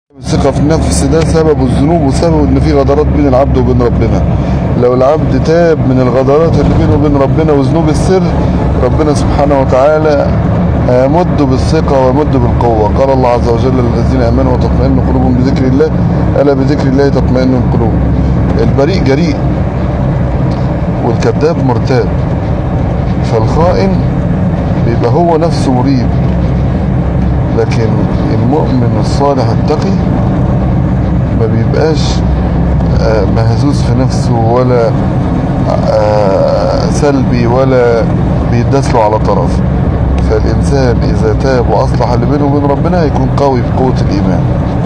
الثقة في النفس ده سبب الذنوب وسبب ان في غدرات بين العبد وبين ربنا لو العبد تاب من الغدرات اللي بينه وبين ربنا وذنوب السر ربنا سبحانه وتعالى يمد بالثقة ويمد بالقوة قال الله عز وجل للذين امنوا وتطمئن قلوبهم بذكر الله ألا بذكر الله تطمئن القلوب البريء جريء والكذاب مرتاب فالخائن بيبقى هو نفسه مريب لكن المؤمن الصالح التقي ما بيبقاش مهزوز في نفسه ولا سلبي ولا بيدسله على طرف فالإنسان إذا تاب وأصلح اللي بينه وبين ربنا هيكون قوي بقوة الإيمان